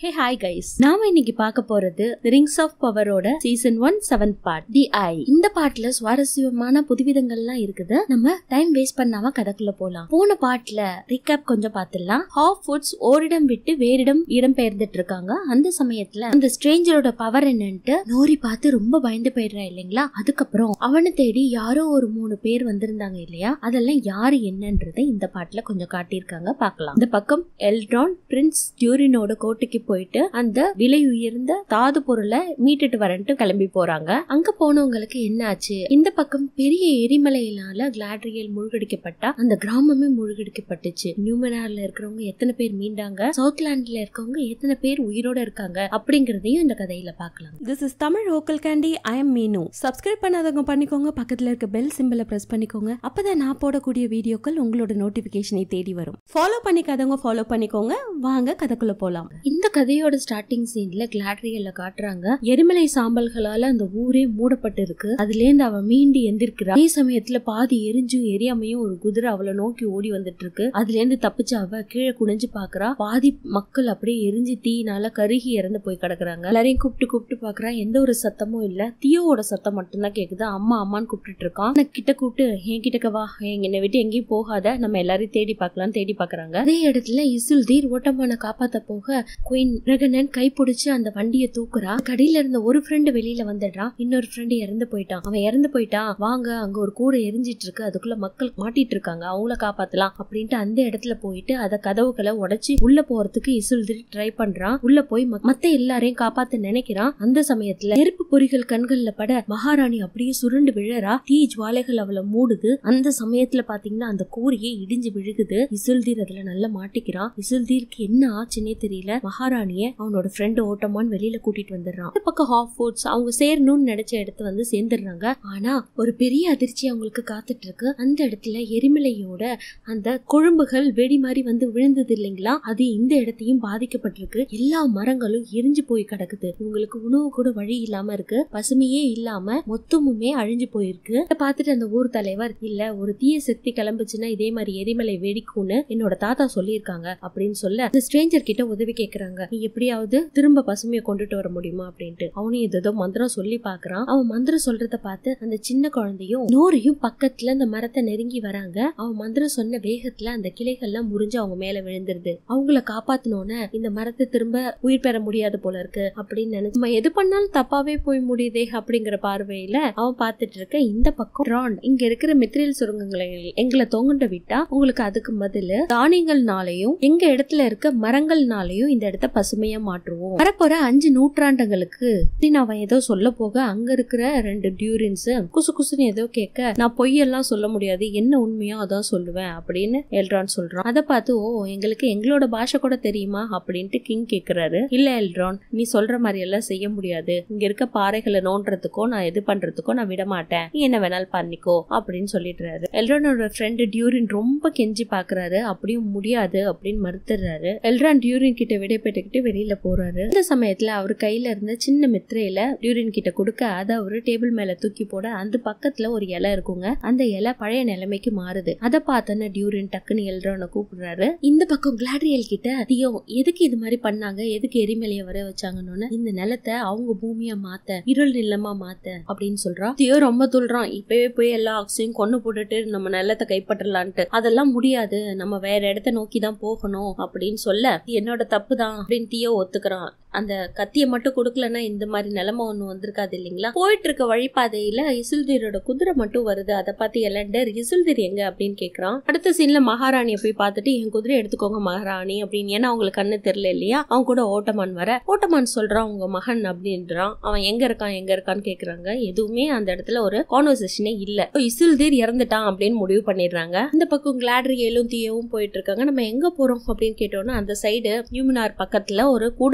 hey hi guys நாம இன்னைக்கு பார்க்க போறது ரிங்ஸ் ஆஃப் பவரோட சீசன் ஒன் செவன்த் பார்ட் தி ஐ இந்த பார்ட்ல சுவாரஸ்யமான புதுவிதங்கள்லாம் இருக்குது நம்ம டைம் வேஸ்ட் பண்ணாம கதைக்குள்ள போலாம் போன பார்ட்ல ரீகேப் கொஞ்சம் பார்த்துடலாம் ஹாஃப் ஃபுட்ஸ் ஓரிடம் விட்டு வேறிடம் இடம் பெயர்ந்துட்டு இருக்காங்க அந்த சமயத்துல அந்த ஸ்ட்ரேஞ்சரோட பவர் என்னன்ட்டு நோரி பார்த்து ரொம்ப பயந்து போயிடுறா இல்லைங்களா அதுக்கப்புறம் அவனை தேடி யாரோ ஒரு மூணு பேர் வந்திருந்தாங்க இல்லையா அதெல்லாம் யாரு என்னன்றதை இந்த பாட்டுல கொஞ்சம் காட்டியிருக்காங்க பார்க்கலாம் இந்த பக்கம் எல்ட்ரான் பிரின்ஸ் டியூரினோட கோட்டைக்கு போயிட்டு அந்த விலை உயர்ந்த தாது பொருளை மீட்டுட்டு வரன்ட்டு கிளம்பி போறாங்க அங்க போனவங்களுக்கு என்ன ஆச்சு இந்த பக்கம் பெரிய எரிமலையினால கிளாட்ரியல் மூழ்கடிக்கப்பட்டா அந்த கிராமமே மூழ்கடிக்கப்பட்டுச்சு நியூமனார்ல இருக்கிறவங்க எத்தனை பேர் மீண்டாங்க சவுத்லாண்ட்ல இருக்கவங்க எத்தனை பேர் உயிரோட இருக்காங்க அப்படிங்கறதையும் இந்த கதையில பார்க்கலாம் this is Tamil local candy I am Meenu subscribe பண்ணாதவங்க பண்ணிக்கோங்க பக்கத்துல இருக்க பெல் சிம்பிளை பிரஸ் பண்ணிக்கோங்க அப்பதான் நான் போடக்கூடிய வீடியோக்கள் உங்களோட நோட்டிபிகேஷனை தேடி வரும் ஃபாலோ பண்ணிக்காதவங்க ஃபாலோ பண்ணிக்கோங்க வாங்க கதைக்குள்ள போலாம் இந்த கதையோட ஸ்டார்டிங் சீன்ல கிளாட்ரியல்ல காட்டுறாங்க எரிமலை சாம்பல்களால அந்த ஊரே மூடப்பட்டு இருக்கு அதுல இருந்து அவ மீண்டு எந்திருக்கிறா அதே சமயத்துல பாதி எரிஞ்சும் எரியாமையும் ஒரு குதிரை அவளை நோக்கி ஓடி வந்துட்டு இருக்கு அதுல இருந்து தப்பிச்சு அவ கீழே குனிஞ்சு பாக்குறா பாதி மக்கள் அப்படியே எரிஞ்சு தீயினால கருகி இறந்து போய் கிடக்குறாங்க எல்லாரையும் கூப்பிட்டு கூப்பிட்டு பாக்குறா எந்த ஒரு சத்தமும் இல்ல தியோவோட சத்தம் மட்டும்தான் கேக்குது அம்மா அம்மான்னு கூப்பிட்டு இருக்கான் நான் கிட்ட கூப்பிட்டு என் கிட்டக்க வா என் என்னை விட்டு எங்கேயும் போகாத நம்ம எல்லாரையும் தேடி பார்க்கலாம் தேடி பாக்குறாங்க அதே இடத்துல இசுல்தீர் ஓட்டமான காப்பாத்த போக குயின் ரகனன் கை பிடிச்சு அந்த வண்டியை தூக்குறா கடையில இருந்த ஒரு ஃப்ரெண்டு வெளியில வந்துடுறான் இன்னொரு ஃப்ரெண்டு இறந்து போயிட்டான் அவன் இறந்து போயிட்டான் வாங்க அங்க ஒரு கூரை எரிஞ்சிட்டு இருக்கு அதுக்குள்ள மக்கள் மாட்டிட்டு இருக்காங்க அவங்கள காப்பாத்தலாம் அப்படின்ட்டு அந்த இடத்துல போயிட்டு அத கதவுகளை உடைச்சு உள்ள போறதுக்கு இசுல்தீர் ட்ரை பண்றான் உள்ள போய் ம- மத்த எல்லாரையும் காப்பாத்த நினைக்கிறான் அந்த சமயத்துல நெருப்பு பொறிகள் கண்கள்ல பட மகாராணி அப்படியே சுருண்டு விழறா தீ ஜுவாலைகள் அவளை மூடுது அந்த சமயத்துல பாத்தீங்கன்னா அந்த கூரையே இடிஞ்சு விழுகுது இசுல்தீர் அதுல நல்லா மாட்டிக்கிறான் இசுல்தீருக்கு என்ன ஆச்சுன்னே தெரியல மகாராணிய அவனோட ஃப்ரெண்ட் ஓட்டமான்னு வெளியில கூட்டிட்டு வந்துடுறான் இந்த பக்கம் ஹாஃப் ஃபுட்ஸ் அவங்க சேரணும்னு நினைச்ச இடத்து வந்து சேர்ந்துடுறாங்க ஆனா ஒரு பெரிய அதிர்ச்சி அவங்களுக்கு காத்துட்டு இருக்கு அந்த இடத்துல எரிமலையோட அந்த கொழும்புகள் வெடி மாதிரி வந்து விழுந்தது இல்லைங்களா அது இந்த இடத்தையும் பாதிக்கப்பட்டிருக்கு எல்லா மரங்களும் எரிஞ்சு போய் கிடக்குது இவங்களுக்கு உணவு கூட வழி இல்லாம இருக்கு பசுமையே இல்லாம மொத்தமுமே அழிஞ்சு போயிருக்கு இத பார்த்துட்டு அந்த ஊர் தலைவர் இல்ல ஒரு தீய சக்தி கிளம்புச்சுன்னா இதே மாதிரி எரிமலை வெடிக்கும்னு என்னோட தாத்தா சொல்லியிருக்காங்க அப்படின்னு சொல்ல அந்த ஸ்ட்ரேஞ்சர் கிட்ட உதவி கேக்குறாங்க நீ எப்படியாவது திரும்ப பசுமையை கொண்டுட்டு வர முடியுமா அப்படின்ட்டு அவனும் ஏதோ மந்திரம் சொல்லி பாக்குறான் அவன் மந்திரம் சொல்றத பார்த்து அந்த சின்ன குழந்தையும் நோரையும் பக்கத்துல அந்த மரத்தை நெருங்கி வராங்க அவன் மந்திரம் சொன்ன வேகத்துல அந்த கிளைகள்லாம் முறிஞ்சு அவங்க மேல விழுந்துருது அவங்கள காப்பாத்தினோன்னு இந்த மரத்தை திரும்ப உயிர் பெற முடியாது போல இருக்கு அப்படின்னு நினைச்சு நம்ம எது பண்ணாலும் தப்பாவே போய் முடியுதே அப்படிங்கிற பார்வையில அவன் பார்த்துட்டு இருக்க இந்த பக்கம் ரான் இங்க இருக்கிற மெத்ரியல் சுரங்கங்களை எங்களை தொங்குண்ட விட்டா உங்களுக்கு அதுக்கு பதிலு தானியங்கள்னாலையும் எங்க இடத்துல இருக்க மரங்கள்னாலையும் இந்த இடத்த பசுமையா மாற்றுவோம் வரப்போற அஞ்சு நூற்றாண்டுகளுக்கு அப்படின்னு அவன் ஏதோ சொல்ல போக அங்க இருக்கிற ரெண்டு டியூரின்ஸ் குசு குசுன்னு ஏதோ கேட்க நான் பொய்யெல்லாம் சொல்ல முடியாது என்ன உண்மையோ அதான் சொல்லுவேன் அப்படின்னு எல்ட்ரான் சொல்றான் அதை பார்த்து ஓ எங்களுக்கு எங்களோட பாஷை கூட தெரியுமா அப்படின்ட்டு கிங் கேக்குறாரு இல்ல எல்ட்ரான் நீ சொல்ற மாதிரி எல்லாம் செய்ய முடியாது இங்க இருக்க பாறைகளை நோண்டுறதுக்கோ நான் இது பண்றதுக்கோ நான் விட மாட்டேன் நீ என்ன வேணாலும் பண்ணிக்கோ அப்படின்னு சொல்லிடுறாரு எல்ட்ரானோட ஃப்ரெண்டு டியூரின் ரொம்ப கெஞ்சி பாக்குறாரு அப்படியும் முடியாது அப்படின்னு மறுத்துறாரு எல்ட்ரான் டியூரின் கிட்ட விடை பெற்றுக்கிட்டு வெளியில போறாரு இந்த சமயத்துல அவர் கையில இருந்த சின்ன மித்திரையில டியூரின் கிட்ட கொடுக்க அதை அவரு டேபிள் மேல தூக்கி போட அந்த பக்கத்துல ஒரு இலை இருக்குங்க அந்த இலை பழைய நிலைமைக்கு மாறுது அதை பார்த்தோன்னு டியூரின் டக்குன்னு எல்ட்ரான கூப்பிடுறாரு இந்த பக்கம் கிளாட்ரியல் கிட்ட தியோ எதுக்கு இது மாதிரி பண்ணாங்க எதுக்கு எரிமலையை வர வச்சாங்கன்னு இந்த நிலத்தை அவங்க பூமியா மாத்த இருள் நிலமா மாத்த அப்படின்னு சொல்றான் தியோ ரொம்ப துள்றான் இப்பவே போய் எல்லா ஆக்சியும் கொண்டு போட்டுட்டு நம்ம நிலத்தை கைப்பற்றலான்ட்டு அதெல்லாம் முடியாது நம்ம வேற இடத்த நோக்கி தான் போகணும் அப்படின்னு சொல்ல என்னோட தப்பு தான் அப்படின்னு தியோ ஒத்துக்கிறான் அந்த கத்தியை மட்டும் கொடுக்கலன்னா இந்த மாதிரி நிலைமை ஒண்ணு வந்திருக்காது இல்லைங்களா போயிட்டு இருக்க வழிபாதையில இசுல்தீரோட குதிரை மட்டும் வருது அதை பார்த்து எலண்டர் இசுல்தீர் எங்க அப்படின்னு கேக்குறான் அடுத்த சீன்ல மகாராணியை போய் பார்த்துட்டு என் குதிரை எடுத்துக்கோங்க மகாராணி அப்படின்னு ஏன்னா அவங்களுக்கு கண்ணு தெரியல இல்லையா அவன் கூட ஓட்டமான் வர ஓட்டமான் சொல்றான் உங்க மகன் அப்படின்றான் அவன் எங்க இருக்கான் எங்க இருக்கான்னு கேக்குறாங்க எதுவுமே அந்த இடத்துல ஒரு கான்வர்சேஷனே இல்ல இப்போ இசுல்தீர் இறந்துட்டான் அப்படின்னு முடிவு பண்ணிடுறாங்க இந்த பக்கம் கிளாட்ரியலும் தீயவும் போயிட்டு இருக்காங்க நம்ம எங்க போறோம் அப்படின்னு கேட்டோம்னா அந்த சைடு நியூமினார் பக்கத்துல ஒரு கூடாரம் போட்டிருக்காங்க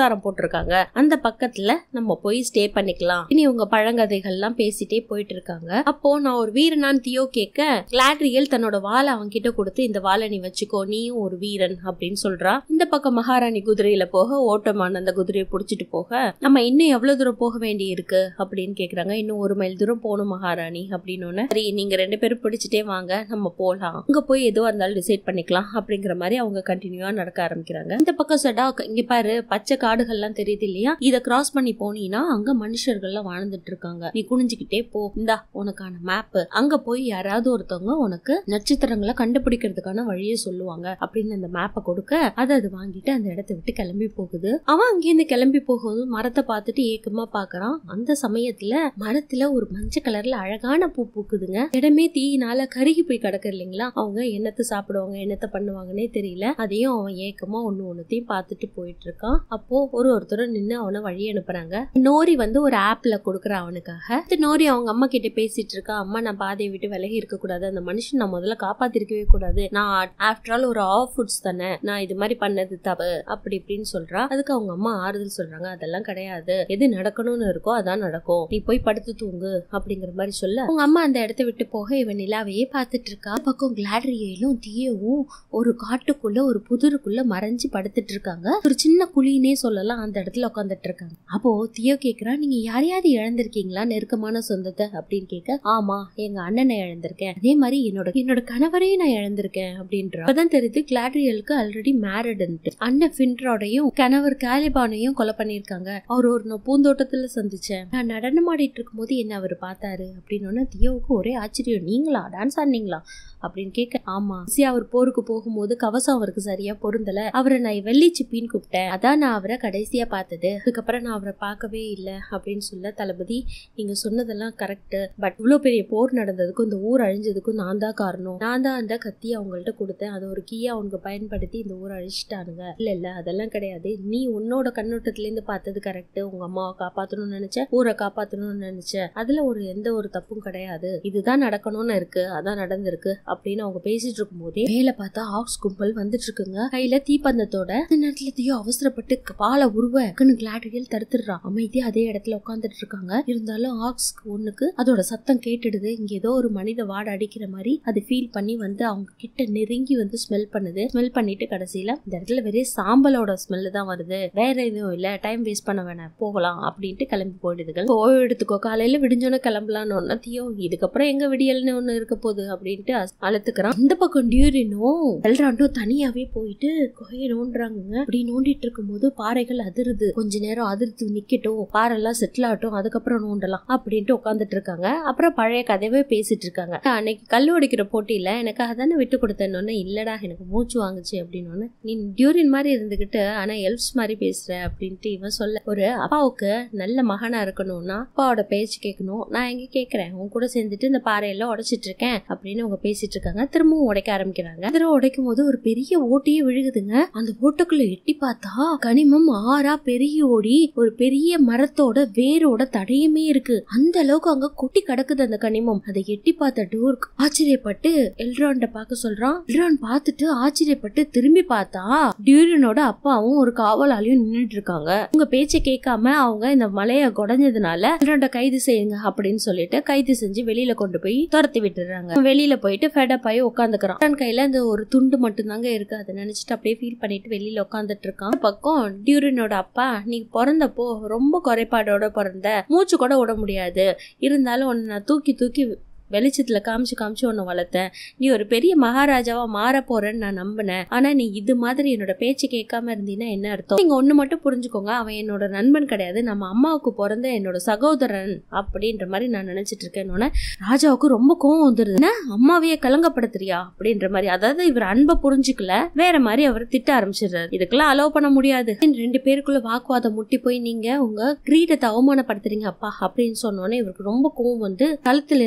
போட்டிருக்காங்க அந்த பக்கத்துல நம்ம போய் ஸ்டே பண்ணிக்கலாம் இனி உங்க பழங்கதைகள்லாம் பேசிட்டே போயிட்டு இருக்காங்க அப்போ நான் ஒரு வீரனான் தியோ கேட்க கிளாட்ரியல் தன்னோட வாளை அவன் கிட்ட கொடுத்து இந்த வாளை நீ வச்சுக்கோ நீயும் ஒரு வீரன் அப்படின்னு சொல்றா இந்த பக்கம் மகாராணி குதிரையில போக ஓட்டமான அந்த குதிரையை புடிச்சிட்டு போக நம்ம இன்னும் எவ்வளவு தூரம் போக வேண்டி இருக்கு அப்படின்னு கேக்குறாங்க இன்னும் ஒரு மைல் தூரம் போகணும் மகாராணி அப்படின்னு சரி நீங்க ரெண்டு பேரும் பிடிச்சிட்டே வாங்க நம்ம போலாம் அங்க போய் எதுவா இருந்தாலும் டிசைட் பண்ணிக்கலாம் அப்படிங்கிற மாதிரி அவங்க கண்டினியூவா நடக்க ஆரம்பிக்கிறாங்க இந்த பக்கம் சடாக் இங்க பாரு பச்சை காடுகள்லாம் தெரியுது இல்லையா இத கிராஸ் பண்ணி போனீங்கன்னா அங்க மனுஷர்கள்லாம் வாழ்ந்துட்டு இருக்காங்க நீ குனிஞ்சுக்கிட்டே போ இந்தா உனக்கான மேப் அங்க போய் யாராவது ஒருத்தவங்க உனக்கு நட்சத்திரங்களை கண்டுபிடிக்கிறதுக்கான வழியை சொல்லுவாங்க அப்படின்னு அந்த மேப்பை கொடுக்க அதை அது வாங்கிட்டு அந்த இடத்த விட்டு கிளம்பி போகுது அவன் அங்கேருந்து கிளம்பி போகும்போது மரத்தை பார்த்துட்டு ஏக்கமா பாக்குறான் அந்த சமயத்துல மரத்துல ஒரு மஞ்சள் கலர்ல அழகான பூ பூக்குதுங்க இடமே தீயினால கருகி போய் கிடக்கு இல்லைங்களா அவங்க என்னத்தை சாப்பிடுவாங்க என்னத்தை பண்ணுவாங்கன்னே தெரியல அதையும் அவன் ஏக்கமா ஒண்ணு ஒண்ணுத்தையும் பார்த்துட்டு போயிட்டு இருக்கான் அப்போ ஒரு ஒருத்தரும் நின்னு அவனை வழி அனுப்புறாங்க நோரி வந்து ஒரு ஆப்ல கொடுக்குற அவனுக்காக இந்த நோரி அவங்க அம்மா கிட்ட பேசிட்டு இருக்கா அம்மா நான் பாதையை விட்டு விலகி இருக்க கூடாது அந்த மனுஷன் நான் முதல்ல காப்பாத்திருக்கவே கூடாது நான் ஆஃப்டர் ஆல் ஒரு ஆஃப் ஃபுட்ஸ் தானே நான் இது மாதிரி பண்ணது தப்பு அப்படி இப்படின்னு சொல்றா அதுக்கு அவங்க அம்மா ஆறுதல் சொல்றாங்க அதெல்லாம் கிடையாது எது நடக்கணும்னு இருக்கோ அதான் நடக்கும் நீ போய் படுத்து தூங்கு அப்படிங்கிற மாதிரி சொல்ல அவங்க அம்மா அந்த இடத்த விட்டு போக இவன் நிலாவையே பார்த்துட்டு இருக்கா பக்கம் கிளாட்ரியலும் தீயவும் ஒரு காட்டுக்குள்ள ஒரு புதருக்குள்ள மறைஞ்சு படுத்துட்டு இருக்காங்க ஒரு சின்ன குழினே சொல்லலாம் அந்த இடத்துல உட்காந்துட்டு இருக்காங்க அப்போ தியோ கேக்குறா நீங்க யாரையாவது இழந்திருக்கீங்களா நெருக்கமான சொந்தத்தை அப்படின்னு கேட்க ஆமா எங்க அண்ணனை இழந்திருக்கேன் அதே மாதிரி என்னோட என்னோட கணவரையும் நான் இழந்திருக்கேன் அப்படின்ற அப்பதான் தெரியுது கிளாட்ரியலுக்கு ஆல்ரெடி மேரிடுன்ட்டு அண்ணன் ஃபின்ட்ரோடையும் கணவர் காலிபானையும் கொலை பண்ணிருக்காங்க அவர் ஒரு நான் பூந்தோட்டத்துல சந்திச்சேன் நான் நடனம் ஆடிட்டு இருக்கும்போது என்ன அவர் பார்த்தாரு அப்படின்னு தியோவுக்கு ஒரே ஆச்சரியம் நீங்களா டான்ஸ் ஆடினீங்களா அப்படின்னு கேட்க ஆமா சி அவர் போருக்கு போகும்போது கவசம் அவருக்கு சரியா பொருந்தல அவரை நான் வெள்ளி சிப்பின்னு கூப்பிட்டேன் அதான் நான் அவரை கடைசியா பார்த்தது அதுக்கப்புறம் நான் அவரை பார்க்கவே இல்லை அப்படின்னு சொல்ல தளபதி நீங்க சொன்னதெல்லாம் கரெக்ட் பட் இவ்வளவு பெரிய போர் நடந்ததுக்கும் இந்த ஊர் அழிஞ்சதுக்கும் நான் தான் காரணம் நான் தான் அந்த கத்தியை அவங்கள்ட்ட கொடுத்தேன் அதை ஒரு கீயா அவனுக்கு பயன்படுத்தி இந்த ஊரை அழிச்சிட்டானுங்க இல்ல இல்ல அதெல்லாம் கிடையாது நீ உன்னோட கண்ணோட்டத்துல இருந்து பார்த்தது கரெக்ட் உங்க அம்மாவை காப்பாத்தணும்னு நினைச்ச ஊரை காப்பாத்தணும்னு நினைச்ச அதுல ஒரு எந்த ஒரு தப்பும் கிடையாது இதுதான் நடக்கணும்னு இருக்கு அதான் நடந்திருக்கு அப்படின்னு அவங்க பேசிட்டு இருக்கும் போதே மேல பார்த்தா ஆக்ஸ் கும்பல் வந்துட்டு இருக்குங்க கையில தீப்பந்தத்தோட இந்த நேரத்துல தீயோ அவசரப்பட்டு பாலை உருவ கிளாட்ரியல் தடுத்துடுறான் அமைதியா அதே இடத்துல உட்காந்துட்டு இருக்காங்க இருந்தாலும் ஆக்ஸ் ஒண்ணுக்கு அதோட சத்தம் கேட்டுடுது இங்க ஏதோ ஒரு மனித வாடை அடிக்கிற மாதிரி அது ஃபீல் பண்ணி வந்து அவங்க கிட்ட நெருங்கி வந்து ஸ்மெல் பண்ணுது ஸ்மெல் பண்ணிட்டு கடைசியில இந்த இடத்துல வெறும் சாம்பலோட ஸ்மெல் தான் வருது வேற எதுவும் இல்ல டைம் வேஸ்ட் பண்ண வேணாம் போகலாம் அப்படின்ட்டு கிளம்பி போயிடுதுகள் ஓய்வு எடுத்துக்கோ காலையில விடிஞ்சோன்னு கிளம்பலான்னு ஒன்னா தீயோ இதுக்கப்புறம் எங்க விடியல்னு ஒண்ணு இருக்க போகுது அப்படின்ட்டு அஸ்- அழுத்துக்கிறான் இந்த பக்கம் டியூரினும் எல்ராண்டும் தனியாவே போயிட்டு குகையை நோண்டுறாங்க அப்படி நோண்டிட்டு இருக்கும்போது பாறைகள் அதிருது கொஞ்ச நேரம் அதிர்த்து நிக்கட்டும் பாறைல்லாம் செட்டில் ஆகட்டும் அதுக்கப்புறம் நோண்டலாம் அப்படின்ட்டு உட்காந்துட்டு இருக்காங்க அப்புறம் பழைய கதையவே பேசிட்டு இருக்காங்க அன்னைக்கு கல் உடைக்கிற போட்டியில எனக்காக தானே விட்டு கொடுத்தேன்னு இல்லடா எனக்கு மூச்சு வாங்குச்சு அப்படின்னு நீ டியூரின் மாதிரி இருந்துகிட்டு ஆனா எல்ப்ஸ் மாதிரி பேசுற அப்படின்ட்டு இவன் சொல்ல ஒரு அப்பாவுக்கு நல்ல மகனா இருக்கணும்னா அப்பாவோட பேச்சு கேட்கணும் நான் எங்க கேக்குறேன் உன் கூட சேர்ந்துட்டு இந்த பாறையெல்லாம் உடைச்சிட்டு இருக்கேன் அப்படின்னு அவங்க பேசிட்டு இருக்காங்க திரும்பவும் உடைக்க ஆரம்பிக்கிறாங்க திரும்ப உடைக்கும் போது ஒரு பெரிய ஓட்டையே விழுகுதுங்க அந்த ஓட்டுக்குள்ள எட்டி பார்த்தா கனிமம் ஆறா பெருகி ஓடி ஒரு பெரிய மரத்தோட வேரோட தடையுமே இருக்கு அந்த அளவுக்கு அங்க கொட்டி கிடக்குது அந்த கனிமம் அதை எட்டி பார்த்த டோர்க் ஆச்சரியப்பட்டு எல்ரான்ட பார்க்க சொல்றான் எல்ரான் பார்த்துட்டு ஆச்சரியப்பட்டு திரும்பி பார்த்தா டியூரியனோட அப்பாவும் ஒரு காவலாளியும் நின்னுட்டு இருக்காங்க உங்க பேச்சை கேட்காம அவங்க இந்த மலைய குடைஞ்சதுனால எல்ரான்ட கைது செய்யுங்க அப்படின்னு சொல்லிட்டு கைது செஞ்சு வெளியில கொண்டு போய் துரத்தி விட்டுறாங்க வெளியில போயிட்டு ஃபெடப் ஆகி உட்காந்துக்கிறான் எல்ரான் கையில இந்த ஒரு துண்டு மட்டும்தாங்க இருக்கு அதை நினைச்சிட்டு அப்படியே ஃபீல் பண்ணிட்டு வெளியில உட்காந்துட்டு இருக்கான் இந்த பக்கம் டியூரினோட அப்பா நீ பிறந்தப்போ ரொம்ப குறைபாடோட பிறந்த மூச்சு கூட விட முடியாது இருந்தாலும் உன்னை நான் தூக்கி தூக்கி வெளிச்சத்துல காமிச்சு காமிச்சு உன்னை வளர்த்தேன் நீ ஒரு பெரிய மகாராஜாவா மாற போறேன்னு நான் நம்பினேன் ஆனா நீ இது மாதிரி என்னோட பேச்சு கேட்காம இருந்தீன்னா என்ன அர்த்தம் நீங்க ஒண்ணு மட்டும் புரிஞ்சுக்கோங்க அவன் என்னோட நண்பன் கிடையாது நம்ம அம்மாவுக்கு பிறந்த என்னோட சகோதரன் அப்படின்ற மாதிரி நான் நினைச்சிட்டு இருக்கேன்னு ராஜாவுக்கு ரொம்ப கோவம் வந்துருது என்ன அம்மாவையே கலங்கப்படுத்துறியா அப்படின்ற மாதிரி அதாவது இவர் அன்பை புரிஞ்சுக்கல வேற மாதிரி அவர் திட்ட ஆரம்பிச்சிடுறாரு இதுக்கெல்லாம் அலோவ் பண்ண முடியாது ரெண்டு பேருக்குள்ள வாக்குவாதம் முட்டி போய் நீங்க உங்க கிரீடத்தை அவமானப்படுத்துறீங்க அப்பா அப்படின்னு சொன்னோன்னே இவருக்கு ரொம்ப கோவம் வந்து கழுத்துல இருந்து ஒரு பட்டை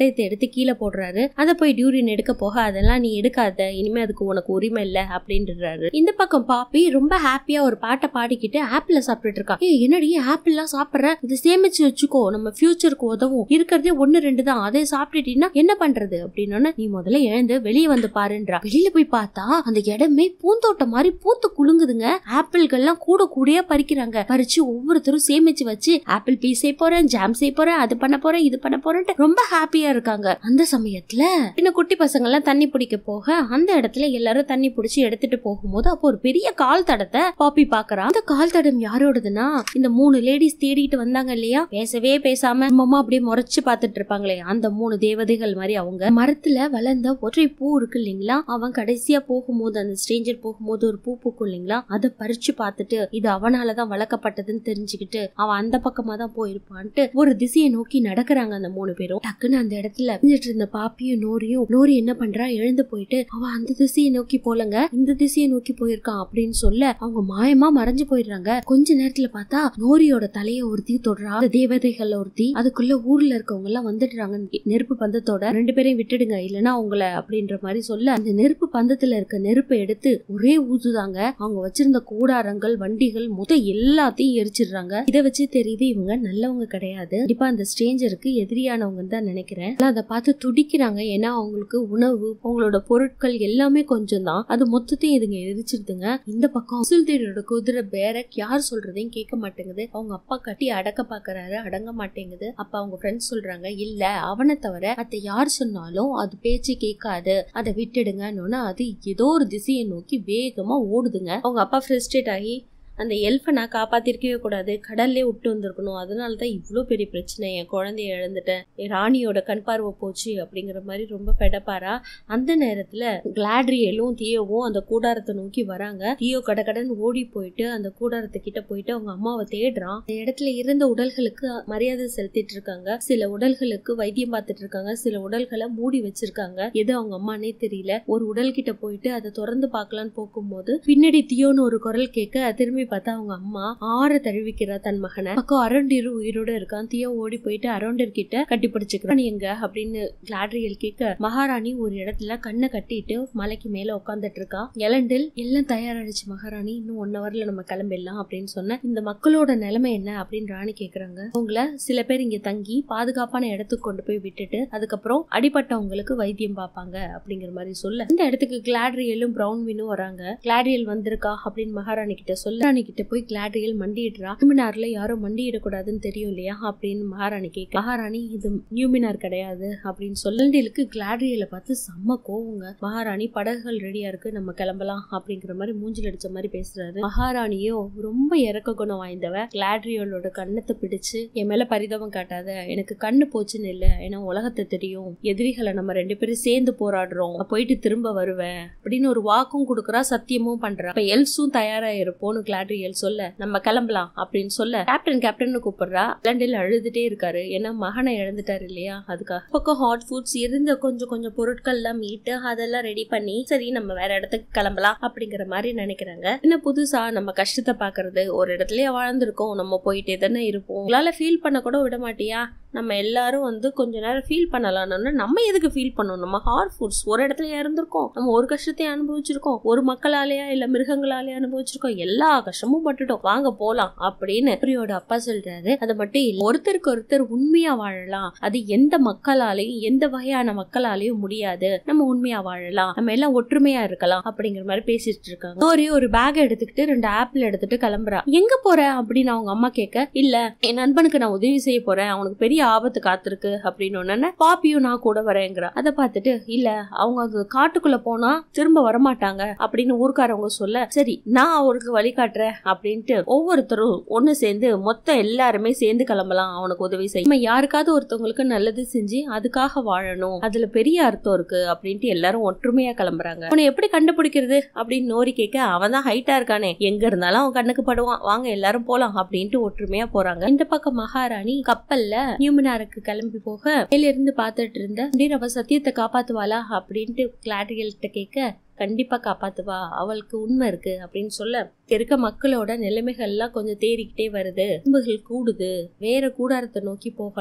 பட்டயத்தை எடுத்து கீழே போடுறாரு அதை போய் டியூரின் எடுக்க போக அதெல்லாம் நீ எடுக்காத இனிமே அதுக்கு உனக்கு உரிமை இல்ல அப்படின்றாரு இந்த பக்கம் பாப்பி ரொம்ப ஹாப்பியா ஒரு பாட்டை பாடிக்கிட்டு ஆப்பிள சாப்பிட்டுட்டு இருக்கா ஏய் என்னடி ஆப்பிள்லாம் சாப்பிடுற இது சேமிச்சு வச்சுக்கோ நம்ம ஃபியூச்சருக்கு உதவும் இருக்கிறதே ஒண்ணு ரெண்டு தான் அதை சாப்பிட்டுட்டீங்கன்னா என்ன பண்றது அப்படின்னு நீ முதல்ல எழுந்து வெளியே வந்து பாருன்றா வெளியில போய் பார்த்தா அந்த இடமே பூந்தோட்டம் மாதிரி பூத்து குலுங்குதுங்க ஆப்பிள்கள்லாம் கூட கூடயா பறிக்கிறாங்க பறிச்சு ஒவ்வொருத்தரும் சேமிச்சு வச்சு ஆப்பிள் பீ செய்ய போறேன் ஜாம் செய்ய போறேன் அது பண்ண போறேன் இது பண்ண போறேன்ட்டு ரொம்ப ஹாப்பியா இருக்காங்க அந்த சமயத்துல இன்னும் குட்டி பசங்க எல்லாம் தண்ணி பிடிக்க போக அந்த இடத்துல எல்லாரும் தண்ணி பிடிச்சி எடுத்துட்டு போகும்போது அப்போ ஒரு பெரிய கால் தடத்தை பாப்பி பாக்குறா அந்த கால் தடம் யாரோடதுன்னா இந்த மூணு லேடிஸ் தேடிட்டு வந்தாங்க இல்லையா பேசவே பேசாம அம்மா அப்படியே முறைச்சு பார்த்துட்டு இருப்பாங்களே அந்த மூணு தேவதைகள் மாதிரி அவங்க மரத்துல வளர்ந்த ஒற்றை பூ இருக்கு இல்லைங்களா அவன் கடைசியா போகும்போது அந்த ஸ்ட்ரேஞ்சர் போகும்போது ஒரு பூ பூக்கும் இல்லைங்களா அதை பறிச்சு பார்த்துட்டு இது அவனாலதான் வளர்க்கப்பட்டதுன்னு தெரிஞ்சுக்கிட்டு அவன் அந்த பக்கமா தான் போயிருப்பான்ட்டு ஒரு திசையை நோக்கி நடக்கிறாங்க அந்த மூணு பேரும் டக்குன்னு அந்த இடத்துல செஞ்சுட்டு இருந்த பாப்பியும் நோரியும் நோரி என்ன பண்றா எழுந்து போயிட்டு அவன் அந்த திசையை நோக்கி போலங்க இந்த திசையை நோக்கி போயிருக்கான் அப்படின்னு சொல்ல அவங்க மாயமா மறைஞ்சு போயிடுறாங்க கொஞ்ச நேரத்துல பார்த்தா நோரியோட தலைய ஒருத்தி தொடுறா அந்த தேவதைகள் ஒருத்தி அதுக்குள்ள ஊர்ல இருக்கவங்க எல்லாம் வந்துடுறாங்க நெருப்பு பந்தத்தோட ரெண்டு பேரையும் விட்டுடுங்க இல்லனா உங்களை அப்படின்ற மாதிரி சொல்ல அந்த நெருப்பு பந்தத்துல இருக்க நெருப்பை எடுத்து ஒரே ஊதுதாங்க அவங்க வச்சிருந்த கூடாரங்கள் வண்டிகள் முத எல்லாத்தையும் எரிச்சிடுறாங்க இதை வச்சு தெரியுது இவங்க நல்லவங்க கிடையாது கண்டிப்பா அந்த ஸ்ட்ரேஞ்சருக்கு எதிரியானவங்க தான் நினைக்கிறேன் ஆனா அதை பார்த்து துடிக்கிறாங்க ஏன்னா அவங்களுக்கு உணவு அவங்களோட பொருட்கள் எல்லாமே கொஞ்சம் தான் அது மொத்தத்தையும் இதுங்க எரிச்சிருதுங்க இந்த பக்கம் சுல்தீரோட குதிரை பேரக் யார் சொல்றதையும் கேட்க மாட்டேங்குது அவங்க அப்பா கட்டி அடக்க பாக்குறாரு அடங்க மாட்டேங்குது அப்ப அவங்க ஃப்ரெண்ட்ஸ் சொல்றாங்க இல்ல அவனை தவிர அத்தை யார் சொன்னாலும் அது பேச்சு கேட்காது அதை விட்டுடுங்கன்னு அது ஏதோ ஒரு திசையை நோக்கி வேகமா ஓடுதுங்க அவங்க அப்பா ஃப்ரஸ்ட்ரேட் ஆகி அந்த எல்ஃபை நான் காப்பாத்திருக்கவே கூடாது கடல்லே விட்டு வந்திருக்கணும் அதனால தான் இவ்வளோ பெரிய பிரச்சனை என் குழந்தைய இழந்துட்டேன் என் ராணியோட கண் பார்வை போச்சு அப்படிங்கிற மாதிரி ரொம்ப ஃபெடப்பாரா அந்த நேரத்துல கிளாட்ரியலும் தியோவும் அந்த கூடாரத்தை நோக்கி வராங்க தியோ கடகடன் ஓடி போயிட்டு அந்த கூடாரத்தை கிட்ட போயிட்டு அவங்க அம்மாவை தேடுறான் அந்த இடத்துல இருந்த உடல்களுக்கு மரியாதை செலுத்திட்டு இருக்காங்க சில உடல்களுக்கு வைத்தியம் பார்த்துட்டு இருக்காங்க சில உடல்களை மூடி வச்சிருக்காங்க எது அவங்க அம்மானே தெரியல ஒரு உடல் கிட்ட போயிட்டு அதை திறந்து பார்க்கலான்னு போகும்போது பின்னாடி தியோன்னு ஒரு குரல் கேட்க திரும்பி பார்த்தா அவங்க அம்மா ஆற தழுவிக்கிறா தன் மகனை பக்கம் அரண்டிரு உயிரோட இருக்கான் தியோ ஓடி போயிட்டு அரண்டர் கிட்ட கட்டி பிடிச்சுக்கிறான் "நீ எங்க அப்படின்னு கிளாட்ரியல் கேட்க மகாராணி ஒரு இடத்துல கண்ணை கட்டிட்டு மலைக்கு மேல உட்காந்துட்டு இருக்கா எலண்டில் எல்லாம் தயாராயிடுச்சு மகாராணி இன்னும் ஒன் ஹவர்ல நம்ம கிளம்பிடலாம் அப்படின்னு சொன்ன இந்த மக்களோட நிலைமை என்ன அப்படின்னு ராணி கேக்குறாங்க அவங்கள சில பேர் இங்க தங்கி பாதுகாப்பான இடத்துக்கு கொண்டு போய் விட்டுட்டு அதுக்கப்புறம் அடிபட்டவங்களுக்கு வைத்தியம் பார்ப்பாங்க அப்படிங்கிற மாதிரி சொல்ல இந்த இடத்துக்கு கிளாட்ரியலும் பிரவுன் வினும் வராங்க கிளாட்ரியல் வந்திருக்கா அப்படின்னு மகாராணி கிட்ட சொல்ல ராணி கிட்ட போய் கிளாட்ரியல் மண்டிடுறா நியூமினார்ல யாரும் மண்டியிடக்கூடாதுன்னு தெரியும் இல்லையா அப்படின்னு மகாராணி கேட்க மகாராணி இது நியூமினார் கிடையாது அப்படின்னு சொல்லண்டிலுக்கு கிளாட்ரியலை பார்த்து செம்ம கோவங்க மகாராணி படகுகள் ரெடியா இருக்கு நம்ம கிளம்பலாம் அப்படிங்கிற மாதிரி மூஞ்சில் அடிச்ச மாதிரி பேசுறாரு மகாராணியோ ரொம்ப இறக்க குணம் வாய்ந்தவ கிளாட்ரியலோட கண்ணத்தை பிடிச்சு என் மேல பரிதாபம் காட்டாத எனக்கு கண்ணு போச்சுன்னு இல்ல ஏன்னா உலகத்தை தெரியும் எதிரிகளை நம்ம ரெண்டு பேரும் சேர்ந்து போராடுறோம் நான் போயிட்டு திரும்ப வருவேன் அப்படின்னு ஒரு வாக்கும் கொடுக்குறா சத்தியமும் பண்றா அப்ப எல்ஸும் தயாரா இருப்போம்னு கிளாட்ரியல் சொல்ல நம்ம கிளம்பலாம் அப்படின்னு சொல்ல கேப்டன் கேப்டன் கூப்பிடுறா லண்டில் அழுதுட்டே இருக்காரு ஏன்னா மகனை இழந்துட்டாரு இல்லையா அதுக்காக பக்கம் ஹாட் ஃபுட்ஸ் இருந்த கொஞ்சம் கொஞ்சம் பொருட்கள் எல்லாம் மீட்டு அதெல்லாம் ரெடி பண்ணி சரி நம்ம வேற இடத்துக்கு கிளம்பலாம் அப்படிங்கிற மாதிரி நினைக்கிறாங்க என்ன புதுசா நம்ம கஷ்டத்தை பாக்குறது ஒரு இடத்துலயே வாழ்ந்திருக்கோம் நம்ம போயிட்டே தானே இருப்போம் உங்களால ஃபீல் பண்ண கூட விட மாட்டியா நம்ம எல்லாரும் வந்து கொஞ்ச நேரம் ஃபீல் பண்ணலாம்னு நம்ம எதுக்கு ஃபீல் பண்ணணும் நம்ம ஹார்ட் ஃபுட்ஸ் ஒரு இடத்துல இருந்திருக்கோம் நம்ம ஒரு கஷ்டத்தையும் அனுபவிச்சிருக்கோம் ஒரு மக்களாலேயா இல்ல மிருகங்களாலேயா அனுபவிச்சிருக்கோம் எல்லா கஷ்டமும் பட்டுட்டோம் வாங்க போலாம் அப்படின்னு பிரியோட அப்பா சொல்றாரு அது மட்டும் இல்ல ஒருத்தருக்கு ஒருத்தர் உண்மையா வாழலாம் அது எந்த மக்களாலையும் எந்த வகையான மக்களாலையும் முடியாது நம்ம உண்மையா வாழலாம் நம்ம எல்லாம் ஒற்றுமையா இருக்கலாம் அப்படிங்கிற மாதிரி பேசிட்டு இருக்காங்க ஒரு ஒரு பேக் எடுத்துக்கிட்டு ரெண்டு ஆப்பிள் எடுத்துட்டு கிளம்புறா எங்க போற அப்படின்னு அவங்க அம்மா கேட்க இல்ல என் நண்பனுக்கு நான் உதவி செய்ய போறேன் அவனுக்கு பெரிய ஆபத்து காத்திருக்கு அப்படின்னு உடனே பாப்பியும் நான் கூட வரேங்கிறா அதை பார்த்துட்டு இல்ல அவங்க அது காட்டுக்குள்ள போனா திரும்ப வரமாட்டாங்க அப்படின்னு ஊர்க்காரவங்க சொல்ல சரி நான் அவருக்கு வழி காட்டுறேன் அப்படின்ட்டு ஒவ்வொருத்தரும் ஒண்ணு சேர்ந்து மொத்தம் எல்லாருமே சேர்ந்து கிளம்பலாம் அவனுக்கு உதவி செய்ய நம்ம யாருக்காவது ஒருத்தவங்களுக்கு நல்லது செஞ்சு அதுக்காக வாழணும் அதுல பெரிய அர்த்தம் இருக்கு அப்படின்ட்டு எல்லாரும் ஒற்றுமையா கிளம்புறாங்க அவனை எப்படி கண்டுபிடிக்கிறது அப்படின்னு நோரி கேட்க அவன் தான் ஹைட்டா இருக்கானே எங்க இருந்தாலும் அவன் கண்ணுக்கு படுவான் வாங்க எல்லாரும் போலாம் அப்படின்ட்டு ஒற்றுமையா போறாங்க இந்த பக்கம் மகாராணி கப்பல்ல நியூமினாருக்கு கிளம்பி போக மேல இருந்து பார்த்துட்டு இருந்த அப்படின்னு அவ சத்தியத்தை காப்பாத்துவாளா அப்படின்ட்டு கிளாட்ரியல்கிட்ட கேட்க கண்டிப்பா காப்பாத்துவா அவளுக்கு உண்மை இருக்கு அப்படின்னு சொல்ல இங்க இருக்க மக்களோட நிலைமைகள்லாம் கொஞ்சம் தேறிக்கிட்டே வருது எறும்புகள் கூடுது வேற கூடாரத்தை நோக்கி போகலாம்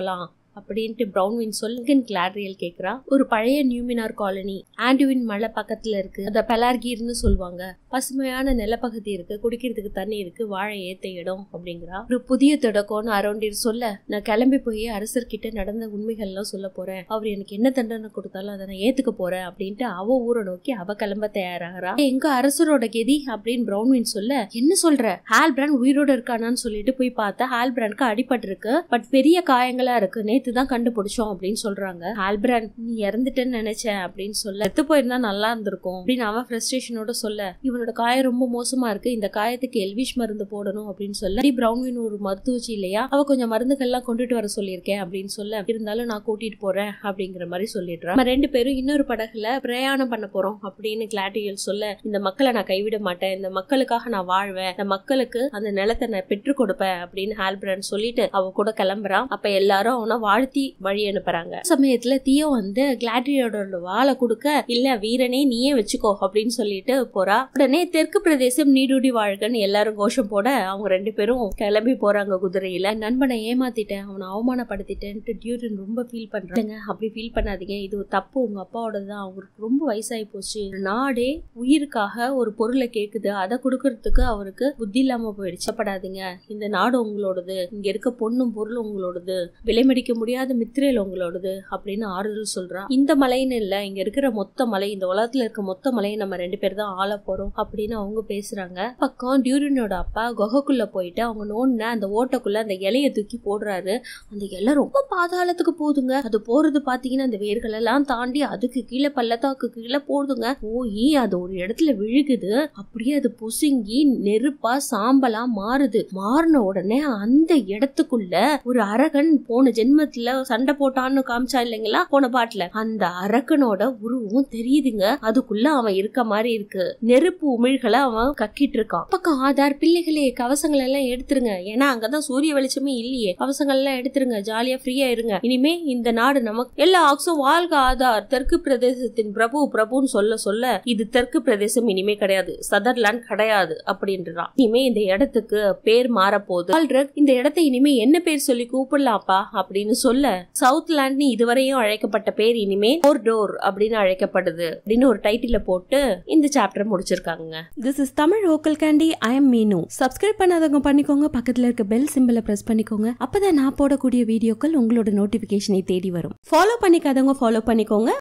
அப்படின்ட்டு பிரவுன்வின் சொல்லுங்க கிளாட்ரியல் கேக்குறா ஒரு பழைய நியூமினார் காலனி ஆண்டுவின் மலை பக்கத்துல இருக்கு அத பெலார்கீர்னு சொல்லுவாங்க பசுமையான நிலப்பகுதி இருக்கு குடிக்கிறதுக்கு தண்ணி இருக்கு வாழை ஏத்த இடம் அப்படிங்கிறா ஒரு புதிய தொடக்கம்னு அரௌண்டீர் சொல்ல நான் கிளம்பி போய் அரசர்கிட்ட நடந்த உண்மைகள்லாம் சொல்ல போறேன் அவர் எனக்கு என்ன தண்டனை கொடுத்தாலும் அதை நான் ஏத்துக்க போறேன் அப்படின்ட்டு அவ ஊரை நோக்கி அவ கிளம்ப தயாராகிறா எங்க அரசரோட கெதி அப்படின்னு பிரவுன்வின் சொல்ல என்ன சொல்ற ஹால்பிரான் உயிரோட இருக்கானான்னு சொல்லிட்டு போய் பார்த்தா ஹால்பிரானுக்கு அடிபட்டு இருக்கு பட் பெரிய காயங்களா இருக்கு நேத்து தான் கண்டுபிடிச்சோம் அப்படின்னு சொல்றாங்க ஹால்பிரான் நீ இறந்துட்டேன்னு நினைச்சேன் அப்படின்னு சொல்ல செத்து போயிருந்தா நல்லா இருந்திருக்கும் அப்படின்னு அவன் ஃப்ரஸ்ட்ரேஷனோட சொல்ல இவனோட காயம் ரொம்ப மோசமா இருக்கு இந்த காயத்துக்கு எல்விஷ் மருந்து போடணும் அப்படின்னு சொல்ல டி பிரவுன்வின் ஒரு மருத்துவச்சி இல்லையா அவ கொஞ்சம் மருந்துகள்லாம் கொண்டுட்டு வர சொல்லியிருக்கேன் அப்படின்னு சொல்ல இருந்தாலும் நான் கூட்டிட்டு போறேன் அப்படிங்கிற மாதிரி சொல்லிடுறான் நம்ம ரெண்டு பேரும் இன்னொரு படகுல பிரயாணம் பண்ண போறோம் அப்படின்னு கிளாட்டியல் சொல்ல இந்த மக்களை நான் கைவிட மாட்டேன் இந்த மக்களுக்காக நான் வாழ்வேன் இந்த மக்களுக்கு அந்த நிலத்தை நான் பெற்றுக் கொடுப்பேன் அப்படின்னு ஹால்பிரான் சொல்லிட்டு அவ கூட கிளம்புறான் அப்ப எல்லாரும் அவனை வாழ்த்தி வழி அனுப்புறாங்க சமயத்துல தியோ வந்து கிளாட்ரியோட வாழை கொடுக்க இல்ல வீரனே நீயே வச்சுக்கோ அப்படின்னு சொல்லிட்டு போறா உடனே தெற்கு பிரதேசம் நீடுடி வாழ்கன்னு எல்லாரும் கோஷம் போட அவங்க ரெண்டு பேரும் கிளம்பி போறாங்க குதிரையில நண்பனை ஏமாத்திட்டேன் அவனை அவமானப்படுத்திட்டேன்ட்டு டியூரின் ரொம்ப ஃபீல் பண்றாங்க அப்படி ஃபீல் பண்ணாதீங்க இது ஒரு தப்பு உங்க அப்பாவோட தான் அவருக்கு ரொம்ப வயசாகி போச்சு நாடே உயிருக்காக ஒரு பொருளை கேக்குது அதை கொடுக்கறதுக்கு அவருக்கு புத்தி இல்லாம போயிடுச்சு படாதீங்க இந்த நாடு உங்களோடது இங்க இருக்க பொண்ணும் பொருளும் உங்களோடது விலை மடிக்க முடியாத மித்திரையில் உங்களோடது அப்படின்னு ஆறுதல் சொல்றா இந்த மலைன்னு இல்ல இங்க இருக்கிற மொத்த மலை இந்த உலகத்துல இருக்க மொத்த மலையை நம்ம ரெண்டு பேர் தான் ஆள போறோம் அப்படின்னு அவங்க பேசுறாங்க பக்கம் டியூரினோட அப்பா குகைக்குள்ள போயிட்டு அவங்க நோண்டின அந்த ஓட்டைக்குள்ள அந்த இலைய தூக்கி போடுறாரு அந்த இலை ரொம்ப பாதாளத்துக்கு போகுதுங்க அது போறது பாத்தீங்கன்னா அந்த வேர்கள் எல்லாம் தாண்டி அதுக்கு கீழே பள்ளத்தாக்கு கீழே போடுதுங்க போய் அது ஒரு இடத்துல விழுகுது அப்படியே அது பொசுங்கி நெருப்பா சாம்பலா மாறுது மாறின உடனே அந்த இடத்துக்குள்ள ஒரு அரகன் போன ஜென்மத்துல சண்டை போட்டான்னு காமிச்சா இல்லைங்களா போன பாட்டுல அந்த அரக்கனோட உருவம் தெரியுதுங்க அதுக்குள்ள அவன் இருக்க மாதிரி இருக்கு நெருப்பு உமிழ்களை அவன் கக்கிட்டு இருக்கான் பக்கம் ஆதார் பிள்ளைகளே கவசங்கள் எல்லாம் எடுத்துருங்க ஏன்னா அங்கதான் சூரிய வெளிச்சமே இல்லையே கவசங்கள் எல்லாம் எடுத்துருங்க ஜாலியா ஃப்ரீயா இருங்க இனிமே இந்த நாடு நமக்கு எல்லா ஆக்ஸும் வாழ்க ஆதார் தெற்கு பிரதேசத்தின் பிரபு பிரபுன்னு சொல்ல சொல்ல இது தெற்கு பிரதேசம் இனிமே கிடையாது சதர்லாண்ட் கிடையாது அப்படின்றான் இனிமே இந்த இடத்துக்கு பேர் மாறப்போகுது ஆல்ரெட் இந்த இடத்தை இனிமே என்ன பேர் சொல்லி கூப்பிடலாம்ப்பா அப்படின்னு சொல்ல சவுத் லேண்ட்னு இதுவரையும் அழைக்கப்பட்ட பேர் இனிமே டோர் அப்படின்னு அழைக்கப்படுது அப்படின்னு ஒரு டைட்டில போட்டு இந்த சாப்டர் முடிச்சிருக்காங்க this is Tamil local candy I am Meenu subscribe பண்ணாதவங்க பண்ணிக்கோங்க பக்கத்துல இருக்க பெல் சிம்பிளை பிரஸ் பண்ணிக்கோங்க அப்பதான் நான் போடக்கூடிய வீடியோக்கள் உங்களோட நோட்டிபிகேஷனை தேடி வரும் ஃபாலோ பண்ணிக்காதவங்க ஃபாலோ பண்ணிக்கோங்க